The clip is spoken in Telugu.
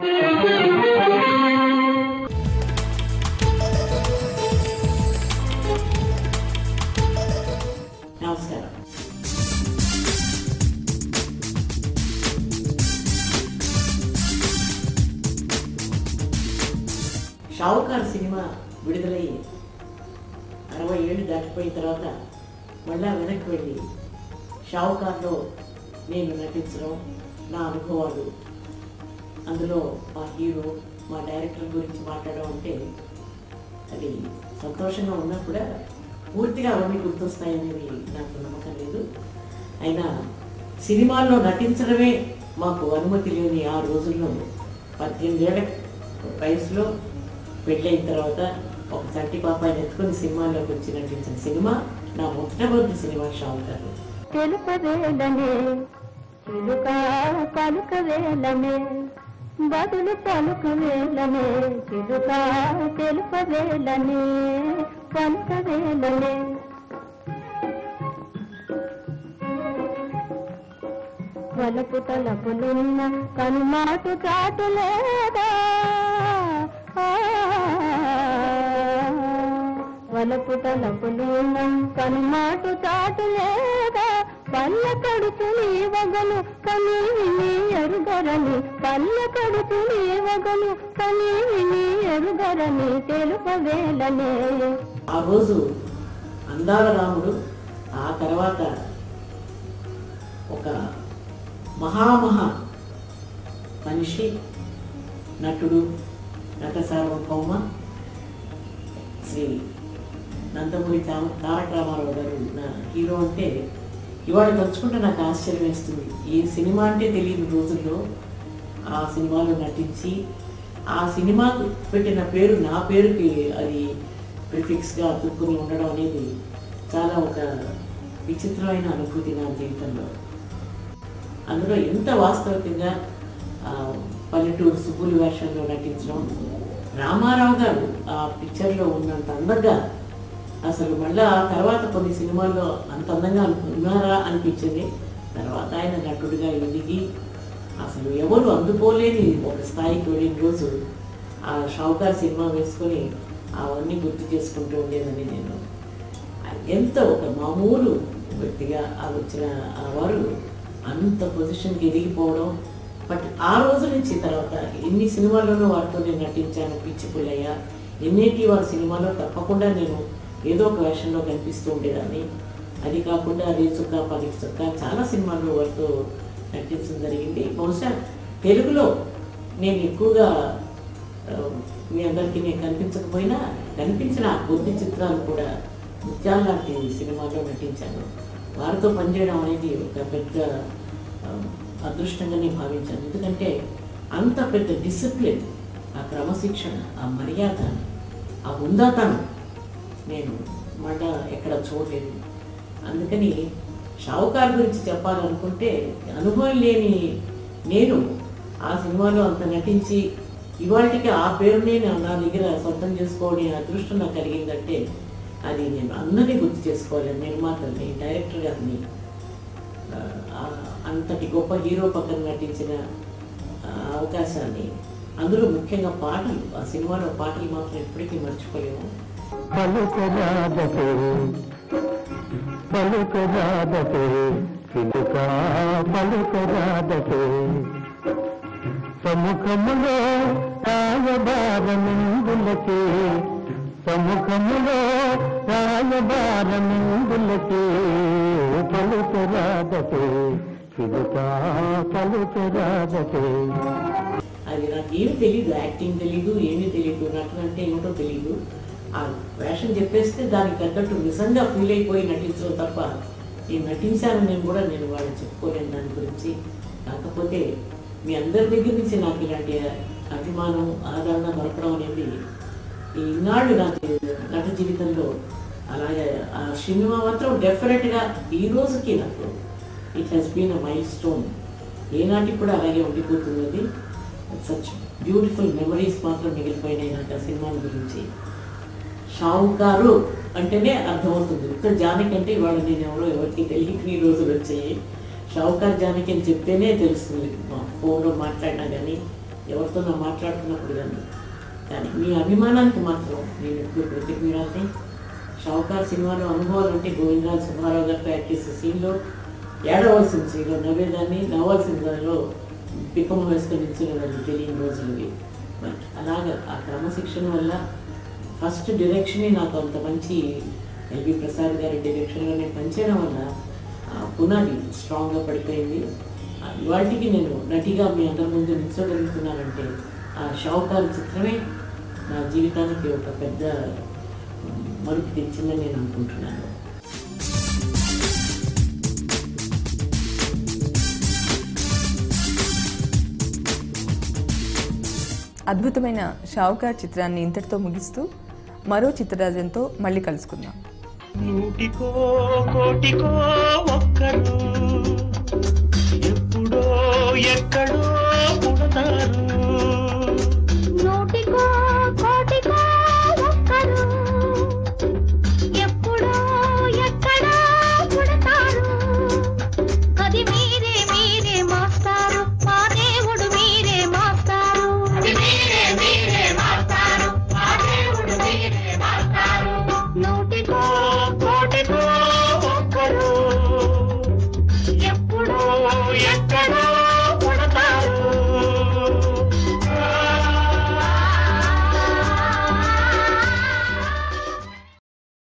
నమస్కారం షావుకార్ సినిమా విడుదలై అరవై ఏళ్ళు దాటిపోయిన తర్వాత మళ్ళా వెనక్కి వెళ్ళి షావుకార్లో నేను నటించడం నా అనుభవాలు అందులో మా హీరో మా డైరెక్టర్ గురించి మాట్లాడడం అంటే అది సంతోషంగా ఉన్నా కూడా పూర్తిగా అవన్నీ గుర్తొస్తాయనేది నాకు నమ్మకం లేదు అయినా సినిమాల్లో నటించడమే మాకు అనుమతి లేని ఆ రోజుల్లో పద్దెనిమిదేళ్ల వయసులో పెళ్ళైన తర్వాత ఒక చంటి పాపాయిని ఎత్తుకొని సినిమాల్లోకి వచ్చి నటించిన సినిమా నా మొట్టమొదటి సినిమా షావుకారు తెలుపవేలనే చిలుక పలుకవేలనే బదులు పలుకవేలనే చిలుక తెలుపవేలనే పలుకవేలనే వలపు తలపులున్న కనుమాటు చాటులేదా ఆ, వలపు తలపులున్న కనుమాటు చాటులేదా పల్ల కడుపు వగలు కనీ విని ఎరుగరని పల్ల కడుపు వగలు కనీ విని ఎరుగరని తెలుపవేలనే ఆ రోజు అందాల రాముడు ఆ తర్వాత ఒక మహామహా మనిషి నటుడు నట సార్వభౌమ శ్రీ నందమూరి తా- తారక రామారావు గారు నా హీరో అంటే ఇవాళ తలుచుకుంటే నాకు ఆశ్చర్యం వేస్తుంది ఈ సినిమా అంటే తెలియని రోజుల్లో ఆ సినిమాలో నటించి ఆ సినిమాకు పెట్టిన పేరు నా పేరుకి అది ప్రిఫిక్స్గా అతుక్కుని ఉండడం అనేది చాలా ఒక విచిత్రమైన అనుభూతి నా జీవితంలో అందులో ఎంత వాస్తవికంగా ఆ, పల్లెటూరు సుబ్బులు వేషంలో నటించడం రామారావు గారు ఆ పిక్చర్లో ఉన్నంత అందంగా అసలు మళ్ళా ఆ తర్వాత కొన్ని సినిమాల్లో అంత అందంగా ఉన్నారా అనిపించింది తర్వాత ఆయన నటుడిగా ఎదిగి అసలు ఎవరు అందుకోలేని ఒక స్థాయికి వెళ్ళిన రోజు ఆ షావుకార్ సినిమా వేసుకొని అవన్నీ గుర్తు చేసుకుంటూ ఉండేదని నేను ఎంత ఒక మామూలు వ్యక్తిగా ఆ వచ్చిన ఆ వారు అంత పొజిషన్కి ఎదిగిపోవడం బట్ ఆ రోజు నుంచి తర్వాత ఎన్ని సినిమాల్లోనూ వారితో నేను నటించాను పిచ్చి పుల్లయ్య ఎన్నేటి వారి సినిమాలో తప్పకుండా నేను ఏదో ఒక వేషంలో కనిపిస్తూ ఉండేదాన్ని అది కాకుండా రేచుక్క పనికి చుక్క చాలా సినిమాల్లో వారితో నటించడం జరిగింది బహుశా తెలుగులో నేను ఎక్కువగా ఆ, మీ అందరికీ నేను కనిపించకపోయినా కనిపించిన ఆ కొద్ది చిత్రాలు కూడా ముత్యాల లాంటి సినిమాలో నటించాను వారితో పనిచేయడం అనేది ఒక పెద్ద ఆ, అదృష్టంగా నేను భావించాను ఎందుకంటే అంత పెద్ద డిసిప్లిన్ ఆ క్రమశిక్షణ ఆ మర్యాద ఆ ఉందాతనం నేను మళ్ళా ఎక్కడ చూడలేదు అందుకని షావుకార్ గురించి చెప్పాలనుకుంటే అనుభవం లేని నేను ఆ సినిమాలో అంత నటించి ఇవాళకి ఆ పేరునే నా నా దగ్గర సొంతం చేసుకోవడం అదృష్టం నాకు కలిగిందంటే అది నేను అందరినీ గుర్తు చేసుకోవాలి నిర్మాతల్ని డైరెక్టర్ గారిని ఆ, ఆ అంతటి గొప్ప హీరో పక్కన నటించిన ఆ, అవకాశాన్ని అందులో ముఖ్యంగా పాటలు ఆ సినిమాలో పాటలు మాత్రం ఎప్పటికీ మర్చిపోలేము పలుకరాదటే పలుకరాదటే చిలుక పలుకరాదటే సముఖములో రాయబారమిందులకే సముఖములో రాయబారమిందులకే పలుకరాదటే చిలుక పలుకరాదటే అది నాకు ఏమి తెలియదు యాక్టింగ్ తెలీదు ఏమీ తెలియదు నటన అంటే ఏమిటో తెలియదు ఆ వేషం చెప్పేస్తే దానికి తగ్గట్టు నిజంగా ఫీల్ అయిపోయి నటించడం తప్ప నేను నటించాను నేను కూడా నేను వాళ్ళు చెప్పుకోలేను దాని గురించి కాకపోతే మీ అందరి దగ్గర నుంచి నాకు ఇలాంటి అభిమానం ఆదరణ దొరకడం అనేది ఈ ఇన్నాళ్ళు నా జీ- నట జీవితంలో అలాగే ఆ సినిమా మాత్రం డెఫినెట్గా ఈ రోజుకి నాకు it has been a milestone ఏనాటికి కూడా అలాగే ఉండిపోతున్నది సచ్ బ్యూటిఫుల్ మెమరీస్ మాత్రం మిగిలిపోయినాయి నాకు ఆ సినిమాల గురించి షావుకారు అంటేనే అర్థమవుతుంది ఒక్క జానకి అంటే ఇవాళ నేను ఎవరో ఎవరికి తెలియని రోజులు వచ్చాయి షావుకార్ జానకి అని చెప్తేనే తెలుస్తుంది మా ఫోన్లో మాట్లాడినా కానీ ఎవరితో నా మాట్లాడుతున్నప్పుడు కానీ కానీ మీ అభిమానానికి మాత్రం నేను ఎప్పుడు కృతజ్ఞురాలని షావుకార్ సినిమాలో అనుభవాలు అంటే గోవిందరాజు సుబ్బారావు గారు తయారు చేసే సీన్లో ఏడవలసిన సీన్లో నవ్వేదాన్ని నవ్వాల్సిన దానిలో పిక్కమ వేసుకొని నిల్చునేదాన్ని తెలియని రోజులు ఇవి బట్ అలాగా ఆ క్రమశిక్షణ వల్ల ఫస్ట్ డైరెక్షనే నాకు అంత మంచి ఎల్బి ప్రసాద్ గారి డైరెక్షన్లో నేను పనిచేయడం వల్ల ఆ పునాది స్ట్రాంగ్గా పడిపోయింది ఆ ఇవాటికి నేను నటిగా మీ అందరి ముందు నిల్చోగలుగుతున్నానంటే ఆ షావుకారు చిత్రమే నా జీవితానికి ఒక పెద్ద ఉమ్, మలుపు తెచ్చిందని నేను అనుకుంటున్నాను అద్భుతమైన షావుకార్ చిత్రాన్ని ఇంతటితో ముగిస్తూ మరో చిత్రరాజంతో మళ్ళీ కలుసుకుందాం నూటికో కోటికో ఒక్కడు ఎప్పుడో ఎక్కడో పుడతారు